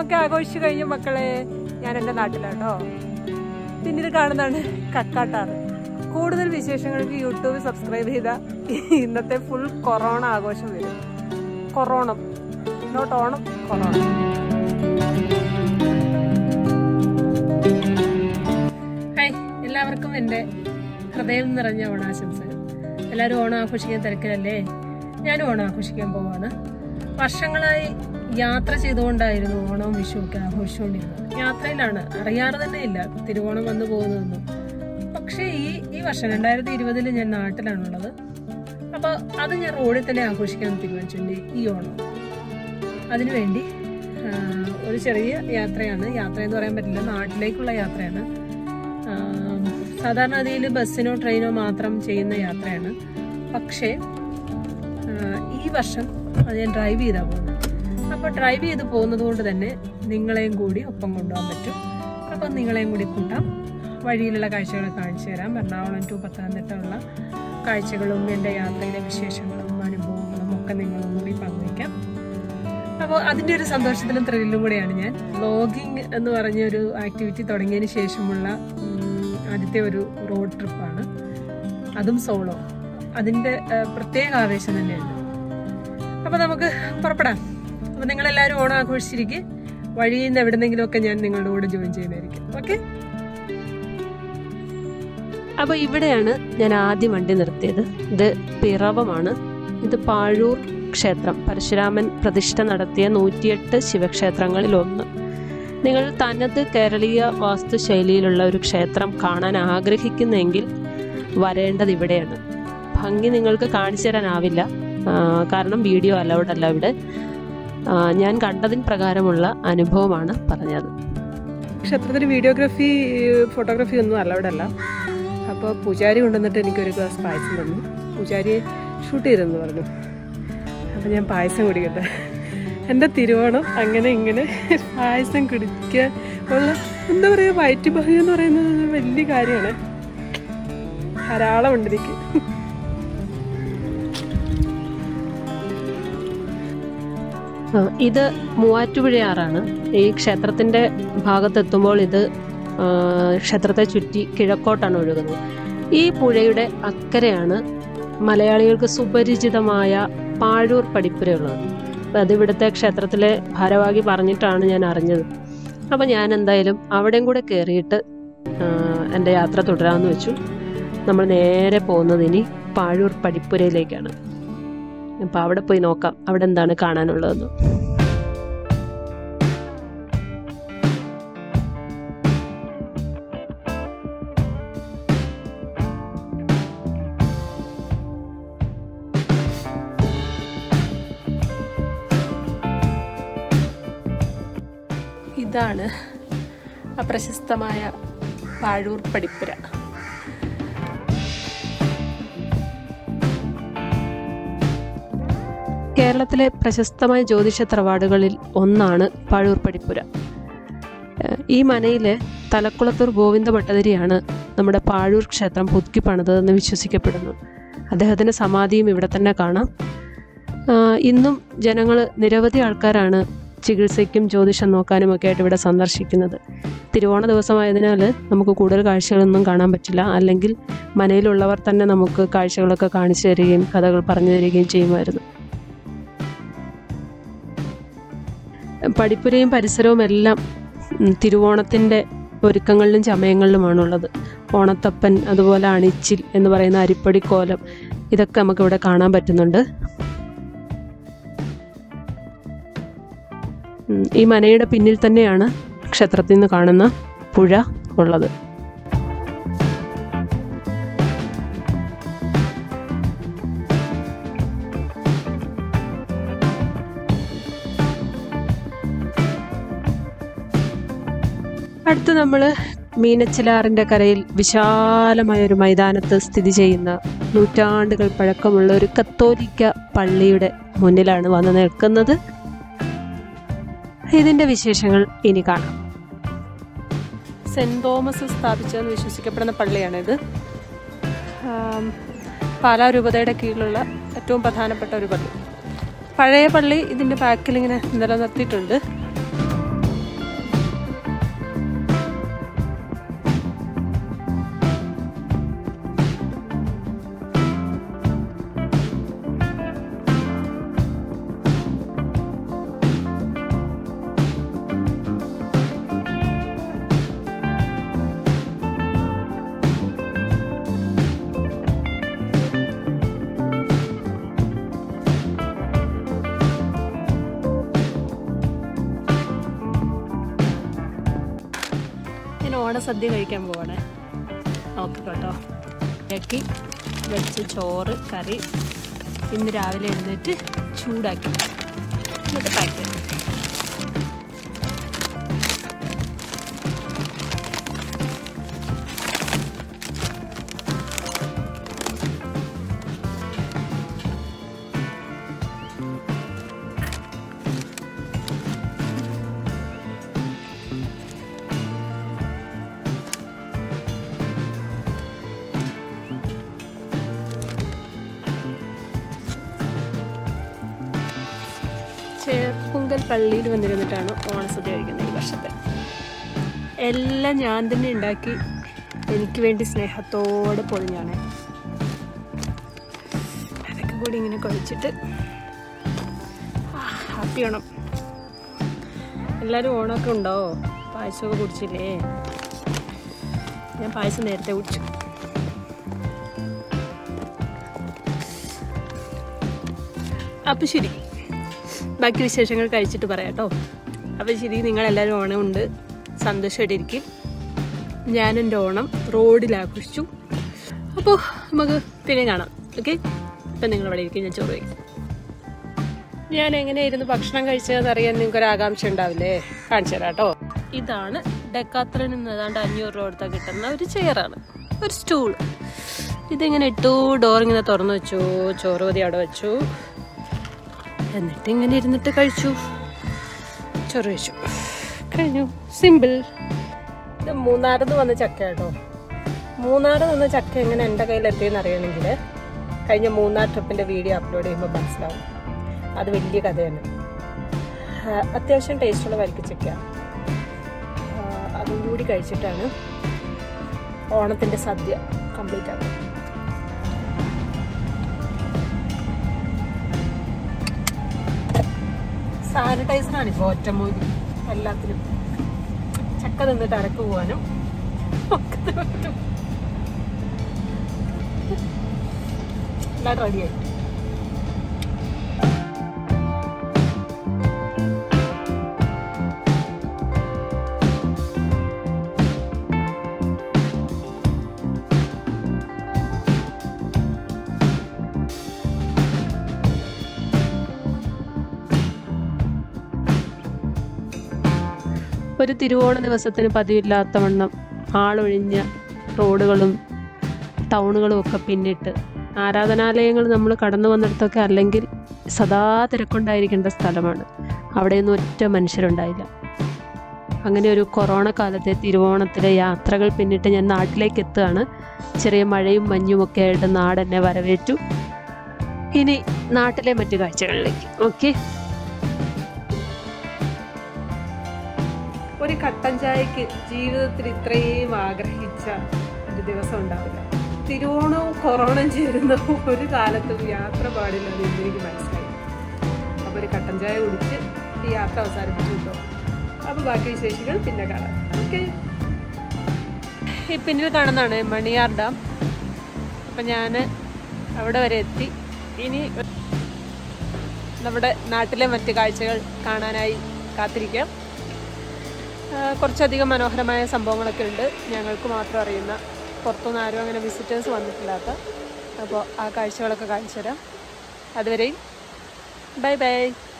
ഓണമൊക്കെ ആഘോഷിച്ചു കഴിഞ്ഞു മക്കളെ ഞാൻ എൻ്റെ നാട്ടിലാട്ടോ പിന്നീട് കാണുന്നതാണ് കക്കാട്ടാറ് കൂടുതൽ വിശേഷങ്ങൾക്ക് യൂട്യൂബ് സബ്സ്ക്രൈബ് ചെയ്ത ഇന്നത്തെ ഫുൾ കൊറോണ ആഘോഷം വരും കൊറോണം നോട്ട് ഓണം കൊറോണ ഹായ് എല്ലാവർക്കും എൻ്റെ ഹൃദയം നിറഞ്ഞ ഓണാശംസകൾ എല്ലാവരും ഓണം ആഘോഷിക്കാൻ തിരക്കിലല്ലേ ഞാനും ഓണം ആഘോഷിക്കാൻ പോവാണ് വർഷങ്ങളായി യാത്ര ചെയ്തുകൊണ്ടായിരുന്നു ഓണവും വിഷുവൊക്കെ ആഘോഷിച്ചുകൊണ്ടിരുന്നത് യാത്രയിലാണ് അറിയാറ് തന്നെ ഇല്ല തിരുവോണം വന്നു പോകുന്നതൊന്നും പക്ഷേ ഈ ഈ വർഷം രണ്ടായിരത്തി ഇരുപതിൽ ഞാൻ നാട്ടിലാണുള്ളത് അപ്പോൾ അത് ഞാൻ റോഡിൽ തന്നെ ആഘോഷിക്കാൻ തീരുമാനിച്ചിട്ടുണ്ട് ഈ ഓണം അതിനുവേണ്ടി ആ, ഒരു ചെറിയ യാത്രയാണ് യാത്ര എന്ന് പറയാൻ പറ്റില്ല നാട്ടിലേക്കുള്ള യാത്രയാണ് ആ, സാധാരണ ഗതിയിൽ ബസ്സിനോ ട്രെയിനോ മാത്രം ചെയ്യുന്ന യാത്രയാണ് പക്ഷേ ആ, ഈ വർഷം അത് ഞാൻ ഡ്രൈവ് ചെയ്താൽ പോകുന്നത് അപ്പോൾ ഡ്രൈവ് ചെയ്ത് പോകുന്നത് കൊണ്ട് തന്നെ നിങ്ങളെയും കൂടി ഒപ്പം കൊണ്ടുപോകാൻ പറ്റും അപ്പം നിങ്ങളെയും കൂടി കൂട്ടാം വഴിയിലുള്ള കാഴ്ചകൾ കാണിച്ചു തരാം എറണാകുളം ടു പത്തനംതിട്ട ഉള്ള കാഴ്ചകളും എൻ്റെ യാത്രയിലെ വിശേഷങ്ങളും അനുഭവങ്ങളും ഒക്കെ നിങ്ങളും കൂടി പങ്കുവയ്ക്കാം അപ്പോൾ അതിൻ്റെ ഒരു സന്തോഷത്തിലും ത്രില്ലിലും കൂടെയാണ് ഞാൻ വ്ലോഗിങ് എന്ന് പറഞ്ഞ ഒരു ആക്ടിവിറ്റി തുടങ്ങിയതിന് ശേഷമുള്ള ഉം, ആദ്യത്തെ ഒരു റോഡ് ട്രിപ്പാണ് അതും സോളോ അതിൻ്റെ ആ, പ്രത്യേക ആവേശം തന്നെയുണ്ട് അപ്പോൾ നമുക്ക് പുറപ്പെടാം അപ്പോൾ നിങ്ങളെല്ലാവരും ഓണം ആഘോഷിച്ചിരിക്കെ വഴിയിൽ നിന്ന് എവിടെന്നെങ്കിലുമൊക്കെ ഞാൻ നിങ്ങളുടെ കൂടെ ജോയിൻ ചെയ്യുന്നതായിരിക്കും ഓക്കെ അപ്പോൾ ഇവിടെയാണ് ഞാൻ ആദ്യം വണ്ടി നിർത്തിയത് ഇത് പിറവമാണ് ഇത് പാഴൂർ ക്ഷേത്രം പരശുരാമൻ പ്രതിഷ്ഠ നടത്തിയ നൂറ്റിയെട്ട് ശിവക്ഷേത്രങ്ങളിൽ ഒന്ന് നിങ്ങൾ തനത് കേരളീയ വാസ്തുശൈലിയിലുള്ള ഒരു ക്ഷേത്രം കാണാൻ ആഗ്രഹിക്കുന്നെങ്കിൽ വരേണ്ടത് ഇവിടെയാണ് ഭംഗി നിങ്ങൾക്ക് കാണിച്ചു തരാനാവില്ല ആ, കാരണം വീഡിയോ അലൗഡ് അല്ല ഇവിടെ ആ, ഞാൻ കണ്ടതിന് പ്രകാരമുള്ള അനുഭവമാണ് പറഞ്ഞത് ക്ഷേത്രത്തിൽ വീഡിയോഗ്രാഫി ഫോട്ടോഗ്രാഫി ഒന്നും അലൗഡ് അല്ല അപ്പോൾ പൂജാരി കൊണ്ടുവന്നിട്ട് എനിക്കൊരു ഗ്ലാസ് പായസം തന്നു പൂജാരിയെ ഷൂട്ട് ചെയ്തെന്ന് പറഞ്ഞു അപ്പോൾ ഞാൻ പായസം കുടിക്കട്ടെ എൻ്റെ തിരുവോണം അങ്ങനെ ഇങ്ങനെ പായസം കുടിക്കുക ഉള്ള എന്താ പറയുക വയറ്റുബഹി എന്ന് പറയുന്നത് ഒരു വലിയ കാര്യമാണ് ധാരാളം ഉണ്ട് എനിക്ക് ആ, ഇത് മൂവാറ്റുപുഴയാറാണ് ഈ ക്ഷേത്രത്തിന്റെ ഭാഗത്തെത്തുമ്പോൾ ഇത് ആ, ക്ഷേത്രത്തെ ചുറ്റി കിഴക്കോട്ടാണ് ഒഴുകുന്നത് ഈ പുഴയുടെ അക്കരെയാണ് മലയാളികൾക്ക് സുപരിചിതമായ പാഴൂർ പടിപ്പുരയുള്ളത് അപ്പം അത് ഇവിടുത്തെ ക്ഷേത്രത്തിലെ ഭാരവാഹി പറഞ്ഞിട്ടാണ് ഞാൻ അറിഞ്ഞത് അപ്പം ഞാൻ എന്തായാലും അവിടെയും കൂടെ കയറിയിട്ട് ആ, എൻ്റെ യാത്ര തുടരാമെന്ന് വെച്ചു നമ്മൾ നേരെ പോകുന്നത് ഇനി പാഴൂർ പടിപ്പുരയിലേക്കാണ് അപ്പം അവിടെ പോയി നോക്കാം അവിടെ എന്താണ് കാണാനുള്ളതെന്ന് ഇതാണ് അപ്രശസ്തമായ പാഴൂർ പടിപ്പുര കേരളത്തിലെ പ്രശസ്തമായ ജ്യോതിഷ തറവാടുകളിൽ ഒന്നാണ് പാഴൂർ പടിപ്പുര ഏഹ് ഈ മനയിലെ തലക്കുളത്തൂർ ഗോവിന്ദ ഭട്ടതിരിയാണ് നമ്മുടെ പാഴൂർ ക്ഷേത്രം പുതുക്കി പണിതതെന്ന് വിശ്വസിക്കപ്പെടുന്നു അദ്ദേഹത്തിൻ്റെ സമാധിയും ഇവിടെ തന്നെ കാണാം ആഹ് ഇന്നും ജനങ്ങൾ നിരവധി ആൾക്കാരാണ് ചികിത്സയ്ക്കും ജ്യോതിഷം നോക്കാനും ഒക്കെ ആയിട്ട് ഇവിടെ സന്ദർശിക്കുന്നത് തിരുവോണ ദിവസമായതിനാൽ നമുക്ക് കൂടുതൽ കാഴ്ചകളൊന്നും കാണാൻ പറ്റില്ല അല്ലെങ്കിൽ മനയിലുള്ളവർ തന്നെ നമുക്ക് കാഴ്ചകളൊക്കെ കാണിച്ചു തരികയും കഥകൾ പറഞ്ഞു തരികയും ചെയ്യുമായിരുന്നു പടിപ്പുരയും പരിസരവും എല്ലാം ഉം, തിരുവോണത്തിൻ്റെ ഒരുക്കങ്ങളിലും ചമയങ്ങളിലുമാണുള്ളത് ഓണത്തപ്പൻ അതുപോലെ അണിച്ചിൽ എന്ന് പറയുന്ന അരിപ്പടി കോലം ഇതൊക്കെ നമുക്കിവിടെ കാണാൻ പറ്റുന്നുണ്ട് ഉം, ഈ മനയുടെ പിന്നിൽ തന്നെയാണ് ക്ഷേത്രത്തിൽ നിന്ന് കാണുന്ന പുഴ ഉള്ളത് അടുത്ത് നമ്മൾ മീനച്ചിലാറിൻ്റെ കരയിൽ വിശാലമായ ഒരു മൈതാനത്ത് സ്ഥിതി ചെയ്യുന്ന നൂറ്റാണ്ടുകൾ പഴക്കമുള്ള ഒരു കത്തോലിക്ക പള്ളിയുടെ മുന്നിലാണ് വന്ന് നിൽക്കുന്നത് ഇതിൻ്റെ വിശേഷങ്ങൾ ഇനി കാണാം സെൻറ് തോമസ് സ്ഥാപിച്ചതെന്ന് വിശ്വസിക്കപ്പെടുന്ന പള്ളിയാണിത് ആം, പാലാ രൂപതയുടെ കീഴിലുള്ള ഏറ്റവും പ്രധാനപ്പെട്ട ഒരു പള്ളി പഴയ പള്ളി ഇതിൻ്റെ ബാക്കിൽ ഇങ്ങനെ നിലനിർത്തിയിട്ടുണ്ട് ഓണസദ്യ കഴിക്കാൻ പോവാണേ നോക്കിക്കോട്ടോ ഇറക്കി വെച്ച് ചോറ് കറി ഇന്ന് രാവിലെ എഴുന്നേറ്റ് ചൂടാക്കി എന്നിട്ട് പാക്ക് ചെയ്തു ചേർപ്പുങ്കൽ പള്ളിയിൽ വന്നിരുന്നിട്ടാണ് ഓണസദ്യ കഴിക്കുന്നത് ഈ വർഷത്തെ എല്ലാം ഞാൻ തന്നെ ഉണ്ടാക്കി എനിക്ക് വേണ്ടി സ്നേഹത്തോടെ പൊതിഞ്ഞാണ് അതൊക്കെ കൂടി ഇങ്ങനെ കഴിച്ചിട്ട് ഹാപ്പി ഓണം എല്ലാവരും ഓണമൊക്കെ ഉണ്ടോ പായസമൊക്കെ കുടിച്ചില്ലേ ഞാൻ പായസം നേരത്തെ കുടിച്ചു അപ്പം ശരി ബാക്കി വിശേഷങ്ങൾ കഴിച്ചിട്ട് പറയാം കേട്ടോ അപ്പം ശരി നിങ്ങളെല്ലാവരും ഓണം ഉണ്ട് സന്തോഷമായിട്ടിരിക്കും ഞാൻ എൻ്റെ ഓണം റോഡിൽ ആഘോഷിച്ചു അപ്പോൾ നമുക്ക് പിന്നെ കാണാം ഓക്കെ ഇപ്പം നിങ്ങൾ ഇവിടെ ഇരിക്കും ഞാൻ ചോറ് കഴിക്കും ഞാൻ എങ്ങനെയായിരുന്നു ഭക്ഷണം കഴിച്ചതെന്ന് അറിയാൻ നിങ്ങൾക്ക് ഒരു ആകാംക്ഷ ഉണ്ടാവില്ലേ കാണിച്ചു തരാം കേട്ടോ ഇതാണ് ഡെക്കാത്രയിൽ നിന്ന് ഏതാണ്ട് അഞ്ഞൂറ് രൂപ കൊടുത്താൽ കിട്ടുന്ന ഒരു ചെയറാണ് ഒരു സ്റ്റൂൾ ഇതിങ്ങനെ ഇട്ടു ഡോർ ഇങ്ങനെ തുറന്നു വെച്ചു ചോറ് മതി അവിടെ വെച്ചു എന്നിട്ട് ഇങ്ങനെ ഇരുന്നിട്ട് കഴിച്ചു ചോറ് കഴിച്ചു കഴിഞ്ഞു സിമ്പിൾ ഇത് മൂന്നാറിൽ നിന്ന് വന്ന ചക്ക കേട്ടോ മൂന്നാറിൽ നിന്ന് ചക്ക എങ്ങനെ എൻ്റെ കയ്യിൽ എത്തിയെന്ന് അറിയണമെങ്കിൽ കഴിഞ്ഞ മൂന്നാർ ട്രിപ്പിൻ്റെ വീഡിയോ അപ്ലോഡ് ചെയ്യുമ്പോൾ മനസ്സിലാവും അത് വലിയ കഥയാണ് ആ, അത്യാവശ്യം ടേസ്റ്റുള്ള വരിക്കച്ചക്ക ആ, അതും കൂടി കഴിച്ചിട്ടാണ് ഓണത്തിൻ്റെ സദ്യ കംപ്ലീറ്റ് ആകുന്നത് സാനിറ്റൈസറാണ് ഇപ്പോൾ ഒറ്റമൂലി എല്ലാത്തിനും ചക്ക നിന്നിട്ട് അരക്ക് പോവാനും ഒക്കെ പറ്റും എല്ലാം റെഡിയായി ഒരു തിരുവോണ ദിവസത്തിന് പതിവില്ലാത്ത വണ്ണം ആളൊഴിഞ്ഞ റോഡുകളും ടൗണുകളും ഒക്കെ പിന്നിട്ട് ആരാധനാലയങ്ങൾ നമ്മൾ കടന്നു വന്നിടത്തൊക്കെ അല്ലെങ്കിൽ സദാ തിരക്കുണ്ടായിരിക്കേണ്ട സ്ഥലമാണ് അവിടെയൊന്നും ഒറ്റ മനുഷ്യരുണ്ടായില്ല അങ്ങനെ ഒരു കൊറോണ കാലത്തെ തിരുവോണത്തിലെ യാത്രകൾ പിന്നിട്ട് ഞാൻ നാട്ടിലേക്ക് എത്തുകയാണ് ചെറിയ മഴയും മഞ്ഞും ഒക്കെ ആയിട്ട് നാടെന്നെ വരവേറ്റു ഇനി നാട്ടിലെ മറ്റു കാഴ്ചകളിലേക്ക് ഓക്കെ ഒരു കട്ടൻ ചായക്ക് ജീവിതത്തിൽ ഇത്രയും ആഗ്രഹിച്ച ഒരു ദിവസം ഉണ്ടാവില്ല തിരുവോണവും കൊറോണയും ചേരുന്ന ഒരു കാലത്തും യാത്ര പാടില്ല എന്ന് എനിക്ക് മനസ്സിലായി അപ്പോൾ ഒരു കട്ടൻ ചായ കുടിച്ച് ഈ യാത്ര അവസാനിപ്പിച്ചു കേട്ടോ അപ്പോൾ ബാക്കി വിശേഷങ്ങൾ പിന്നെ കാണാം ഓക്കെ ഈ പിന്നിൽ കാണുന്നതാണ് മണിയാർ ഡാം അപ്പം ഞാൻ അവിടെ വരെ എത്തി ഇനി നമ്മുടെ നാട്ടിലെ മറ്റ് കാഴ്ചകൾ കാണാനായി കാത്തിരിക്കാം ആ, കുറച്ചധികം മനോഹരമായ സംഭവങ്ങളൊക്കെ ഉണ്ട് ഞങ്ങൾക്ക് മാത്രം അറിയുന്ന പുറത്തുനിന്ന് ആരും അങ്ങനെ വിസിറ്റേഴ്സ് വന്നിട്ടില്ലാത്ത അപ്പോൾ ആ കാഴ്ചകളൊക്കെ കാണിച്ചു തരാം അതുവരെയും ബൈ ബൈ